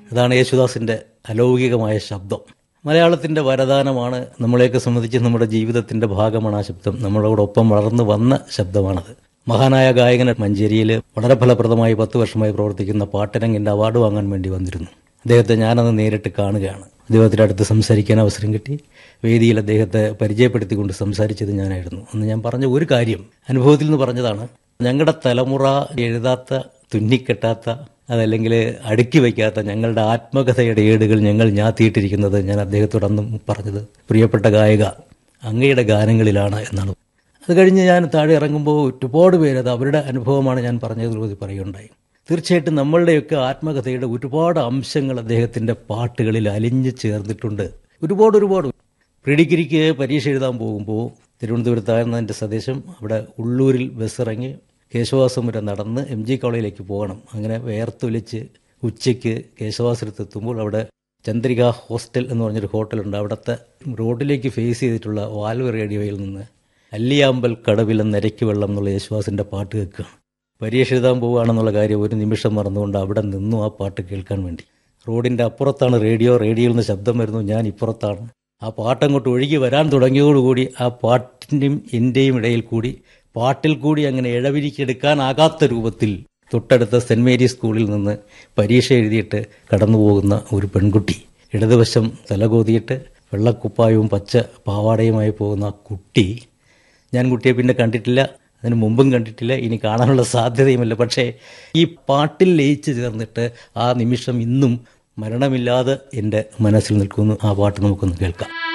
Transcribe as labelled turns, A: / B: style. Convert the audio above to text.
A: അതാണ് യേശുദാസിൻ്റെ അലൗകികമായ ശബ്ദം മലയാളത്തിൻ്റെ വരദാനമാണ് നമ്മളെയൊക്കെ സംബന്ധിച്ച് നമ്മുടെ ജീവിതത്തിൻ്റെ ഭാഗമാണ് ആ ശബ്ദം നമ്മളോടൊപ്പം വളർന്നു വന്ന ശബ്ദമാണത് മഹാനായ ഗായകൻ മഞ്ചേരിയിൽ വളരെ ഫലപ്രദമായി പത്ത് വർഷമായി പ്രവർത്തിക്കുന്ന പാട്ടരങ്ങിൻ്റെ അവാർഡ് വാങ്ങാൻ വേണ്ടി വന്നിരുന്നു അദ്ദേഹത്തെ ഞാനന്ന് നേരിട്ട് കാണുകയാണ് അദ്ദേഹത്തിൻ്റെ അടുത്ത് സംസാരിക്കാൻ അവസരം കിട്ടി വേദിയിൽ അദ്ദേഹത്തെ പരിചയപ്പെടുത്തിക്കൊണ്ട് സംസാരിച്ചത് ഞാനായിരുന്നു അന്ന് ഞാൻ പറഞ്ഞ ഒരു കാര്യം അനുഭവത്തിൽ നിന്ന് പറഞ്ഞതാണ് ഞങ്ങളുടെ തലമുറ എഴുതാത്ത തുന്നിക്കെട്ടാത്ത അതല്ലെങ്കിൽ അടുക്കി വയ്ക്കാത്ത ഞങ്ങളുടെ ആത്മകഥയുടെ ഏടുകൾ ഞങ്ങൾ ഞാത്തിയിട്ടിരിക്കുന്നത് ഞാൻ അദ്ദേഹത്തോട് അന്നും പറഞ്ഞത് പ്രിയപ്പെട്ട ഗായക അങ്ങയുടെ ഗാനങ്ങളിലാണ് എന്നാണ് അത് കഴിഞ്ഞ് ഞാൻ താഴെ ഇറങ്ങുമ്പോൾ ഒരുപാട് പേര് അത് അവരുടെ അനുഭവമാണ് ഞാൻ പറഞ്ഞതിലൂടെ പറയുകയുണ്ടായി തീർച്ചയായിട്ടും നമ്മളുടെയൊക്കെ ആത്മകഥയുടെ ഒരുപാട് അംശങ്ങൾ അദ്ദേഹത്തിൻ്റെ പാട്ടുകളിൽ അലിഞ്ഞു ചേർന്നിട്ടുണ്ട് ഒരുപാട് ഒരുപാട് പ്രിഡിഗ്രിക്ക് പരീക്ഷ എഴുതാൻ പോകുമ്പോൾ തിരുവനന്തപുരത്തായിരുന്ന എൻ്റെ സന്ദേശം അവിടെ ഉള്ളൂരിൽ ബസ് ഇറങ്ങി കേശവാസം വരെ നടന്ന് എം ജി കോളേജിലേക്ക് പോകണം അങ്ങനെ വേർത്തൊലിച്ച് ഉച്ചയ്ക്ക് കേശവാസരത്ത് എത്തുമ്പോൾ അവിടെ ചന്ദ്രിക ഹോസ്റ്റൽ എന്ന് പറഞ്ഞൊരു ഹോട്ടലുണ്ട് അവിടുത്തെ റോഡിലേക്ക് ഫേസ് ചെയ്തിട്ടുള്ള വാൽവ് റേഡിയോയിൽ നിന്ന് അല്ലിയാമ്പൽ കടവിലെ നരയ്ക്ക് വെള്ളം എന്നുള്ള യേശുദാസിൻ്റെ പാട്ട് കേൾക്കുകയാണ് പരീക്ഷ എഴുതാൻ പോവുകയാണെന്നുള്ള കാര്യം ഒരു നിമിഷം മറന്നുകൊണ്ട് അവിടെ നിന്നു ആ പാട്ട് കേൾക്കാൻ വേണ്ടി റോഡിൻ്റെ അപ്പുറത്താണ് റേഡിയോ റേഡിയോയിൽ നിന്ന് ശബ്ദം വരുന്നു ഞാൻ ഇപ്പുറത്താണ് ആ പാട്ടങ്ങോട്ട് ഒഴുകി വരാൻ തുടങ്ങിയതോടുകൂടി ആ പാട്ടിൻ്റെയും എൻ്റെയും ഇടയിൽ കൂടി പാട്ടിൽ കൂടി അങ്ങനെ ഇഴവിരിക്കെടുക്കാനാകാത്ത രൂപത്തിൽ തൊട്ടടുത്ത സെൻറ് മേരീസ് സ്കൂളിൽ നിന്ന് പരീക്ഷ എഴുതിയിട്ട് കടന്നു പോകുന്ന ഒരു പെൺകുട്ടി ഇടതുവശം തലകോതിയിട്ട് വെള്ളക്കുപ്പായവും പച്ച പാവാടയുമായി പോകുന്ന ആ കുട്ടി ഞാൻ കുട്ടിയെ പിന്നെ കണ്ടിട്ടില്ല അതിന് മുമ്പും കണ്ടിട്ടില്ല ഇനി കാണാനുള്ള സാധ്യതയുമില്ല പക്ഷേ ഈ പാട്ടിൽ ലയിച്ചു ചേർന്നിട്ട് ആ നിമിഷം ഇന്നും മരണമില്ലാതെ എൻ്റെ മനസ്സിൽ നിൽക്കുന്നു ആ പാട്ട് നമുക്കൊന്ന് കേൾക്കാം